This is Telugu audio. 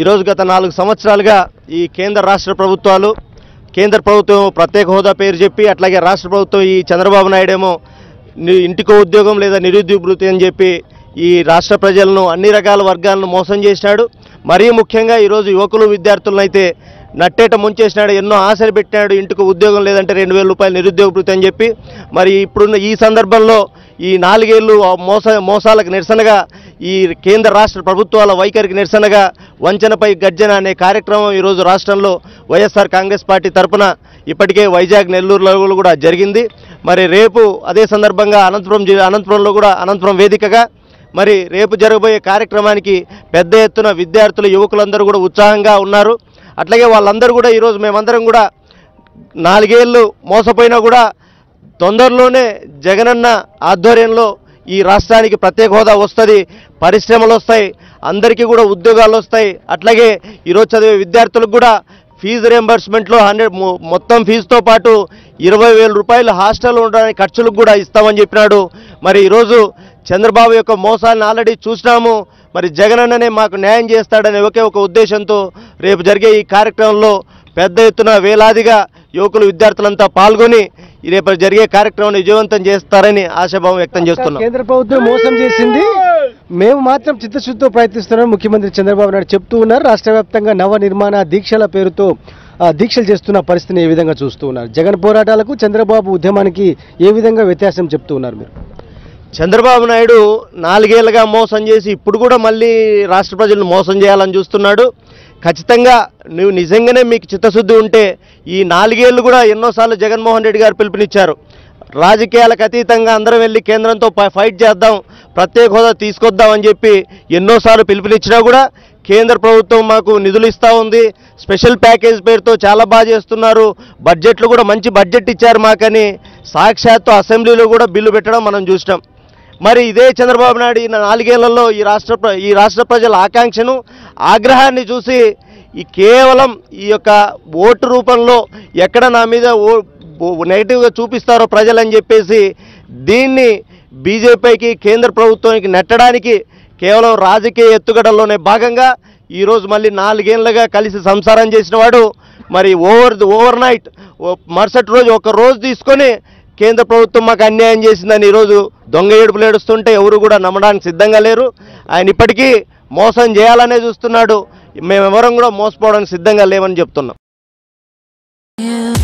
ఈరోజు గత నాలుగు సంవత్సరాలుగా ఈ కేంద్ర రాష్ట్ర ప్రభుత్వాలు కేంద్ర ప్రభుత్వం ప్రత్యేక హోదా పేరు చెప్పి అట్లాగే రాష్ట్ర ప్రభుత్వం ఈ చంద్రబాబు నాయుడు ఏమో ని- ఇంటికో ఉద్యోగం లేదా నిరుద్యోగ వృత్తి అని చెప్పి ఈ రాష్ట్ర ప్రజలను అన్ని రకాల వర్గాలను మోసం చేసినాడు మరీ ముఖ్యంగా ఈరోజు యువకులు విద్యార్థులను అయితే నట్టేట ముంచేసినాడు ఎన్నో ఆశలు పెట్టినాడు ఇంటికి ఉద్యోగం లేదంటే రెండు వేల రూపాయలు నిరుద్యోగ వృత్తి అని చెప్పి మరి ఇప్పుడున్న ఈ సందర్భంలో ఈ నాలుగేళ్లు ఆ మోస మోసాలకు నిరసనగా ఈ కేంద్ర రాష్ట్ర ప్రభుత్వాల వైఖరికి నిరసనగా వంచనపై గర్జన అనే కార్యక్రమం ఈరోజు రాష్ట్రంలో వైఎస్ఆర్ కాంగ్రెస్ పార్టీ తరపున ఇప్పటికే వైజాగ్ నెల్లూరులో కూడా జరిగింది మరి రేపు అదే సందర్భంగా అనంతపురం జిల్లా అనంతపురంలో కూడా అనంతపురం వేదికగా మరి రేపు జరగబోయే కార్యక్రమానికి పెద్ద ఎత్తున విద్యార్థులు యువకులందరూ కూడా ఉత్సాహంగా ఉన్నారు అట్లాగే వాళ్ళందరూ కూడా ఈరోజు మేమందరం కూడా నాలుగేళ్ళు మోసపోయినా కూడా తొందరలోనే జగనన్న ఆధ్వర్యంలో ఈ రాష్ట్రానికి ప్రత్యేక హోదా వస్తుంది పరిశ్రమలు వస్తాయి అందరికీ కూడా ఉద్యోగాలు వస్తాయి అట్లాగే ఈరోజు చదివే విద్యార్థులకు కూడా ఫీజు రియంబర్స్మెంట్లో హండ్రెడ్ మొత్తం ఫీజుతో పాటు ఇరవై వేల రూపాయలు హాస్టల్ ఉండడానికి ఖర్చులకు కూడా ఇస్తామని చెప్పినాడు మరి ఈరోజు చంద్రబాబు యొక్క మోసాలను ఆల్రెడీ చూసినాము మరి జగనన్ననే మాకు న్యాయం చేస్తాడనే ఒకే ఒక ఉద్దేశంతో రేపు జరిగే ఈ కార్యక్రమంలో పెద్ద ఎత్తున వేలాదిగా యువకులు విద్యార్థులంతా పాల్గొని ఈ రేపు జరిగే కార్యక్రమాన్ని విజయవంతం చేస్తారని ఆశాభావం వ్యక్తం చేస్తున్నాం కేంద్ర ప్రభుత్వం మోసం చేసింది మేము మాత్రం చిత్తశుద్ధితో ప్రయత్నిస్తున్నాం ముఖ్యమంత్రి చంద్రబాబు నాయుడు చెప్తూ ఉన్నారు రాష్ట్ర వ్యాప్తంగా నవ నిర్మాణ దీక్షల పేరుతో ఆ, దీక్షలు చేస్తున్న పరిస్థితిని ఏ విధంగా చూస్తూ ఉన్నారు జగన్ పోరాటాలకు చంద్రబాబు ఉద్యమానికి ఏ విధంగా వ్యత్యాసం చెప్తూ ఉన్నారు మీరు చంద్రబాబు నాయుడు నాలుగేళ్లుగా మోసం చేసి ఇప్పుడు కూడా మళ్ళీ రాష్ట్ర ప్రజలను మోసం చేయాలని చూస్తున్నాడు ఖచ్చితంగా నువ్వు నిజంగానే మీకు చిత్తశుద్ధి ఉంటే ఈ నాలుగేళ్లు కూడా ఎన్నోసార్లు జగన్మోహన్ రెడ్డి గారు పిలుపునిచ్చారు రాజకీయాలకు అతీతంగా అందరం వెళ్ళి కేంద్రంతో ఫై- ఫైట్ చేద్దాం ప్రత్యేక హోదా తీసుకొద్దాం అని చెప్పి ఎన్నోసార్లు పిలుపునిచ్చినా కూడా కేంద్ర ప్రభుత్వం మాకు నిధులు ఇస్తూ ఉంది స్పెషల్ ప్యాకేజ్ పేరుతో చాలా బాగా చేస్తున్నారు బడ్జెట్లు కూడా మంచి బడ్జెట్ ఇచ్చారు మాకని సాక్షాత్తు అసెంబ్లీలో కూడా బిల్లు పెట్టడం మనం చూసినాం మరి ఇదే చంద్రబాబు నాయుడు ఈ నాలుగేళ్లలో ఈ రాష్ట్ర ప్ర- ఈ రాష్ట్ర ప్రజల ఆకాంక్షను ఆగ్రహాన్ని చూసి ఈ కేవలం ఈ యొక్క ఓటు రూపంలో ఎక్కడ నా మీద ఓ ఓ- నెగిటివ్గా చూపిస్తారో ప్రజలని చెప్పేసి దీన్ని బీజేపీకి కేంద్ర ప్రభుత్వానికి నెట్టడానికి కేవలం రాజకీయ ఎత్తుగడల్లోనే భాగంగా ఈరోజు మళ్ళీ నాలుగేళ్లుగా కలిసి సంసారం చేసిన వాడు మరి ఓవర్ ఓవర్ నైట్ మరుసటి రోజు ఒక రోజు తీసుకొని కేంద్ర ప్రభుత్వం మాకు అన్యాయం చేసిందని ఈరోజు దొంగ ఏడుపులు ఏడుస్తుంటే ఎవరు కూడా నమ్మడానికి సిద్ధంగా లేరు ఆయన ఇప్పటికీ మోసం చేయాలనే చూస్తున్నాడు మేమెవరం కూడా మోసపోవడానికి సిద్ధంగా లేమని చెప్తున్నాం You